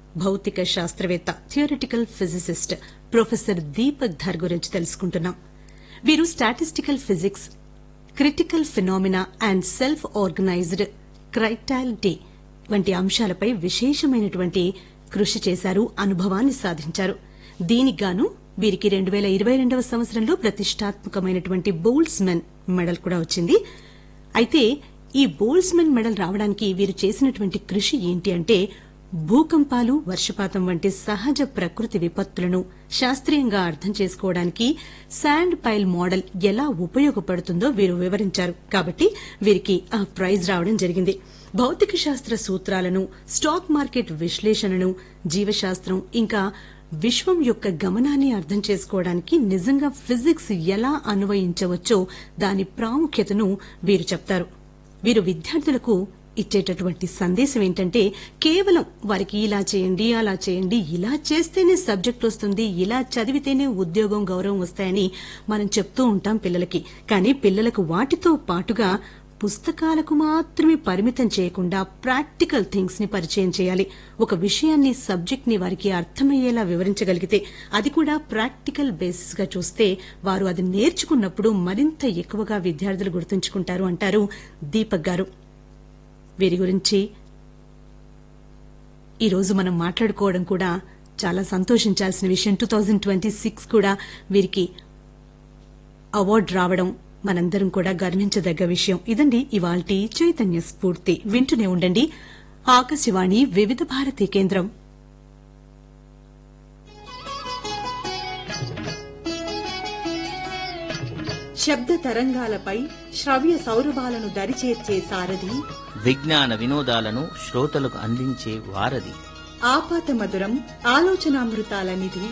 భౌతిక శాస్త్రవేత్త theoretical physicist professor Deepak Dhar గురించి తెలుసుకుంటున్నాం వీరు statistical physics critical phenomena and self organised criticality వంటి అంశాలపై విశేషమైనటువంటి కృషి చేశారు అనుభవాన్ని సాధించారు దీనికి గాను వీరికి రెండు వేల ఇరవై రెండవ సంవత్సరంలో ప్రతిష్టాత్మకమైనటువంటి బోల్స్మెన్ మెడల్ కూడా వచ్చింది అయితే ఈ బోల్స్మెన్ మెడల్ రావడానికి వీరు చేసినటువంటి కృషి ఏంటి అంటే భూకంపాలు వర్షపాతం వంటి సహజ ప్రకృతి విపత్తులను శాస్త్రీయంగా అర్థం చేసుకోవడానికి శాండ్ పైల్ మోడల్ ఎలా ఉపయోగపడుతుందో వీరు వివరించారు కాబట్టి వీరికి ఆ ప్రైజ్ రావడం జరిగింది భౌతిక శాస్త్ర సూత్రాలను స్టాక్ మార్కెట్ విశ్లేషణను జీవశాస్త్రం ఇంకా విశ్వం యొక్క గమనాన్ని అర్థం చేసుకోవడానికి నిజంగా ఫిజిక్స్ ఎలా అన్వయించవచ్చో దాని ప్రాముఖ్యతను వీరు చెప్తారు వీరు విద్యార్థులకు ఇచ్చేటటువంటి సందేశం ఏంటంటే కేవలం వారికి ఇలా చేయండి అలా చేయండి ఇలా చేస్తేనే సబ్జెక్ట్ వస్తుంది ఇలా చదివితేనే ఉద్యోగం గౌరవం వస్తాయని మనం చెప్తూ ఉంటాం పిల్లలకి కానీ పిల్లలకు వాటితో పాటుగా పుస్తకాలకు మాత్రమే పరిమితం చేయకుండా ప్రాక్టికల్ థింగ్స్ ని పరిచయం చేయాలి ఒక విషయాన్ని సబ్జెక్ట్ ని వారికి అర్థమయ్యేలా వివరించగలిగితే అది కూడా ప్రాక్టికల్ బేసిస్ గా చూస్తే వారు అది నేర్చుకున్నప్పుడు మరింత ఎక్కువగా విద్యార్థులు గుర్తుంచుకుంటారు అంటారు దీపక్ గారు వీరి గురించి ఈ రోజు మనం మాట్లాడుకోవడం కూడా చాలా సంతోషించాల్సిన విషయం టూ థౌజండ్ ట్వంటీ సిక్స్ కూడా వీరికి అవార్డు రావడం మనందరం కూడా గర్వించదగ్గ విషయం ఇదండి ఇవాల్టి చైతన్య స్ఫూర్తి వింటూనే ఉండండి ఆకాశవాణి వివిధ భారతి కేంద్రం శబ్ద తరంగాలపై శ్రవ్య సౌరభాలను దరిచేర్చే సారథి విజ్ఞాన వినోదాలను శ్రోతలకు అందించే వారధి ఆపాత మధురం ఆలోచనామృతాల నిధి